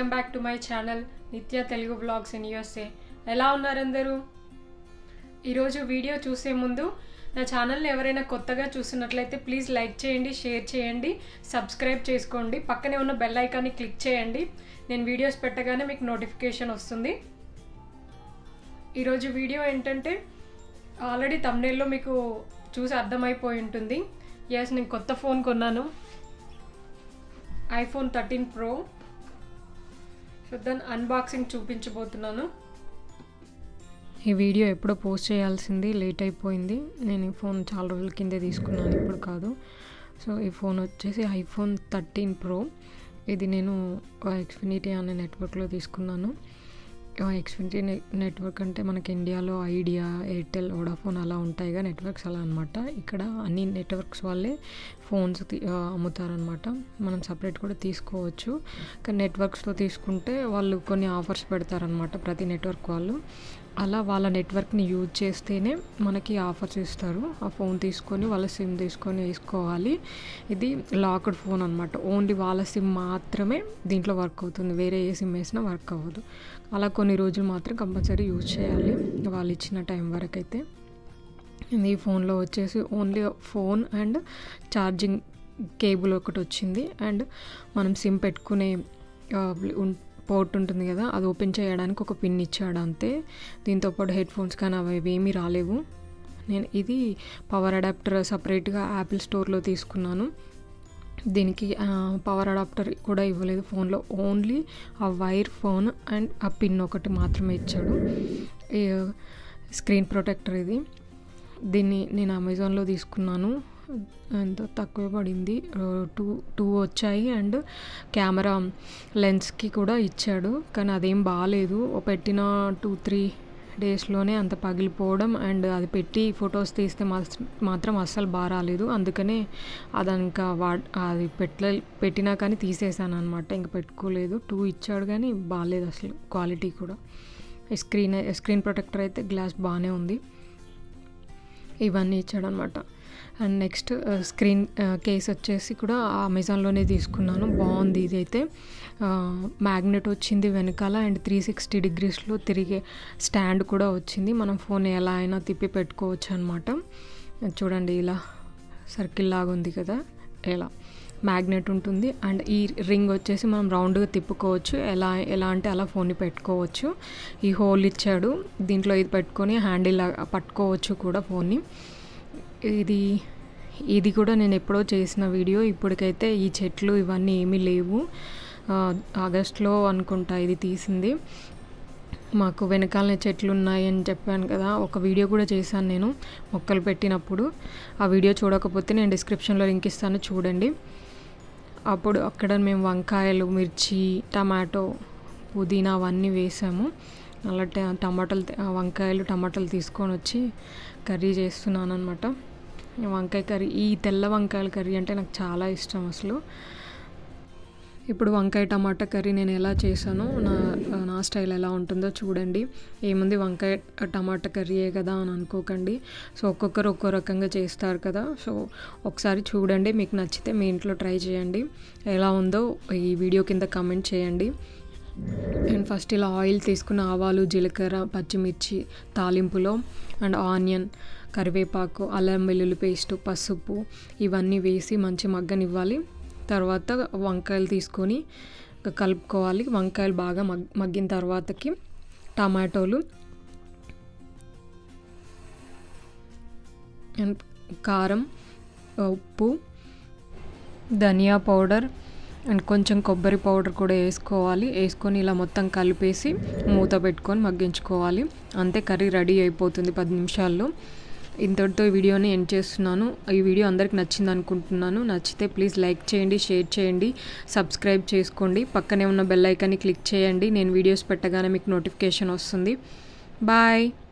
welcome back to my channel Nitya Telugu blogs in USA ఎలా ఉన్నారు అందరూ ఈరోజు వీడియో చూసే ముందు నా ఛానల్ని ఎవరైనా కొత్తగా చూస్తున్నట్లయితే ప్లీజ్ లైక్ చేయండి షేర్ చేయండి సబ్స్క్రైబ్ చేసుకోండి పక్కనే ఉన్న బెల్ ఐకాన్ని క్లిక్ చేయండి నేను వీడియోస్ పెట్టగానే మీకు నోటిఫికేషన్ వస్తుంది ఈరోజు వీడియో ఏంటంటే ఆల్రెడీ తమ్నేల్లో మీకు చూసి అర్థమైపోయి ఉంటుంది ఎస్ నేను కొత్త ఫోన్ కొన్నాను ఐఫోన్ థర్టీన్ ప్రో సో దాని అన్బాక్సింగ్ చూపించబోతున్నాను ఈ వీడియో ఎప్పుడో పోస్ట్ చేయాల్సింది లేట్ అయిపోయింది నేను ఈ ఫోన్ చాలా రోజుల కిందే తీసుకున్నాను ఇప్పుడు కాదు సో ఈ ఫోన్ వచ్చేసి ఐఫోన్ థర్టీన్ ప్రో ఇది నేను ఎక్స్ఫినిటీ అనే నెట్వర్క్లో తీసుకున్నాను ఎక్స్ఫినిటీ నెట్వర్క్ అంటే మనకి ఇండియాలో ఐడియా ఎయిర్టెల్ వోడాఫోన్ అలా ఉంటాయిగా నెట్వర్క్స్ అలా అనమాట ఇక్కడ అన్ని నెట్వర్క్స్ వాళ్ళే ఫోన్స్ అమ్ముతారనమాట మనం సపరేట్ కూడా తీసుకోవచ్చు కానీ నెట్వర్క్స్లో తీసుకుంటే వాళ్ళు కొన్ని ఆఫర్స్ పెడతారనమాట ప్రతి నెట్వర్క్ వాళ్ళు అలా వాళ్ళ నెట్వర్క్ని యూజ్ చేస్తేనే మనకి ఆఫర్స్ ఇస్తారు ఆ ఫోన్ తీసుకొని వాళ్ళ సిమ్ తీసుకొని వేసుకోవాలి ఇది లాక్డ్ ఫోన్ అనమాట ఓన్లీ వాళ్ళ సిమ్ మాత్రమే దీంట్లో వర్క్ అవుతుంది వేరే ఏ సిమ్ వేసినా వర్క్ అవ్వదు అలా కొన్ని రోజులు మాత్రం కంపల్సరీ యూజ్ చేయాలి వాళ్ళు ఇచ్చిన టైం వరకు అయితే ఈ ఫోన్లో వచ్చేసి only phone and charging cable ఒకటి వచ్చింది అండ్ మనం సిమ్ పెట్టుకునే పోర్ట్ ఉంటుంది కదా అది ఓపెన్ చేయడానికి ఒక పిన్ ఇచ్చాడు అంతే దీంతోపాటు హెడ్ ఫోన్స్ కానీ అవి ఏమీ రాలేవు నేను ఇది పవర్ అడాప్టర్ సపరేట్గా యాపిల్ స్టోర్లో తీసుకున్నాను దీనికి పవర్ అడాప్టర్ కూడా ఇవ్వలేదు ఫోన్లో ఓన్లీ ఆ వైర్ ఫోన్ అండ్ ఆ పిన్ ఒకటి మాత్రమే ఇచ్చాడు స్క్రీన్ ప్రొటెక్టర్ ఇది దీన్ని నేను అమెజాన్లో తీసుకున్నాను ఎంత తక్కువ పడింది టూ టూ వచ్చాయి అండ్ కెమెరా లెన్స్కి కూడా ఇచ్చాడు కానీ అదేం బాగాలేదు పెట్టిన టూ త్రీ డేస్లోనే అంత పగిలిపోవడం అండ్ అది పెట్టి ఫొటోస్ తీస్తే మాత్రం అస్సలు బాగా రాలేదు అందుకనే అది ఇంకా వా అది పెట్టలే పెట్టినా కానీ తీసేసాను అనమాట ఇంకా పెట్టుకోలేదు టూ ఇచ్చాడు కానీ బాగాలేదు అసలు క్వాలిటీ కూడా స్క్రీన్ స్క్రీన్ ప్రొటెక్టర్ అయితే గ్లాస్ బాగానే ఉంది ఇవన్నీ ఇచ్చాడు అనమాట అండ్ నెక్స్ట్ స్క్రీన్ కేస్ వచ్చేసి కూడా అమెజాన్లోనే తీసుకున్నాను బాగుంది ఇది అయితే మ్యాగ్నెట్ వచ్చింది వెనకాల అండ్ త్రీ సిక్స్టీ డిగ్రీస్లో తిరిగే స్టాండ్ కూడా వచ్చింది మనం ఫోన్ ఎలా అయినా తిప్పి పెట్టుకోవచ్చు అనమాట చూడండి ఇలా సర్కిల్ లాగా ఉంది కదా ఎలా మ్యాగ్నెట్ ఉంటుంది అండ్ ఈ రింగ్ వచ్చేసి మనం రౌండ్గా తిప్పుకోవచ్చు ఎలా ఎలా అంటే అలా ఫోన్ని పెట్టుకోవచ్చు ఈ హోల్ ఇచ్చాడు దీంట్లో ఇది పెట్టుకొని హ్యాండిల్ పట్టుకోవచ్చు కూడా ఫోన్ని ఇది ఇది కూడా నేను ఎప్పుడో చేసిన వీడియో ఇప్పటికైతే ఈ చెట్లు ఇవన్నీ ఏమీ లేవు ఆగస్ట్లో అనుకుంటా ఇది తీసింది మాకు వెనకాలనే చెట్లు ఉన్నాయి అని చెప్పాను కదా ఒక వీడియో కూడా చేశాను నేను మొక్కలు పెట్టినప్పుడు ఆ వీడియో చూడకపోతే నేను డిస్క్రిప్షన్లో లింక్ ఇస్తాను చూడండి అప్పుడు అక్కడ మేము వంకాయలు మిర్చి టమాటో పుదీనా అవన్నీ వేసాము అలా టమాటాలు వంకాయలు టమాటాలు తీసుకొని వచ్చి కర్రీ చేస్తున్నాను అనమాట వంకాయ కర్రీ ఈ తెల్ల వంకాయల కర్రీ అంటే నాకు చాలా ఇష్టం అసలు ఇప్పుడు వంకాయ టమాటా కర్రీ నేను ఎలా చేశానో నా నా స్టైల్ ఎలా ఉంటుందో చూడండి ఏముంది వంకాయ టమాటా కర్రీయే కదా అని అనుకోకండి సో ఒక్కొక్కరు ఒక్కో రకంగా చేస్తారు కదా సో ఒకసారి చూడండి మీకు నచ్చితే మీ ఇంట్లో ట్రై చేయండి ఎలా ఉందో ఈ వీడియో కింద కమెంట్ చేయండి అండ్ ఫస్ట్ ఇలా ఆయిల్ తీసుకున్న ఆవాలు జీలకర్ర పచ్చిమిర్చి తాలింపులో అండ్ ఆనియన్ కరివేపాకు అల్లం వెల్లుల్లి పేస్ట్ పసుపు ఇవన్నీ వేసి మంచి మగ్గనివ్వాలి తర్వాత వంకాయలు తీసుకొని కలుపుకోవాలి వంకాయలు బాగా మగ్ మగ్గిన తర్వాతకి టమాటోలు అండ్ కారం ఉప్పు ధనియా పౌడర్ అండ్ కొంచెం కొబ్బరి పౌడర్ కూడా వేసుకోవాలి వేసుకొని ఇలా మొత్తం కలిపేసి మూత పెట్టుకొని మగ్గించుకోవాలి అంతే కర్రీ రెడీ అయిపోతుంది పది నిమిషాల్లో ఇంతటితో ఈ వీడియోని ఎండ్ చేస్తున్నాను ఈ వీడియో అందరికి నచ్చింది అనుకుంటున్నాను నచ్చితే ప్లీజ్ లైక్ చేయండి షేర్ చేయండి సబ్స్క్రైబ్ చేసుకోండి పక్కనే ఉన్న బెల్ ఐకాన్ని క్లిక్ చేయండి నేను వీడియోస్ పెట్టగానే మీకు నోటిఫికేషన్ వస్తుంది బాయ్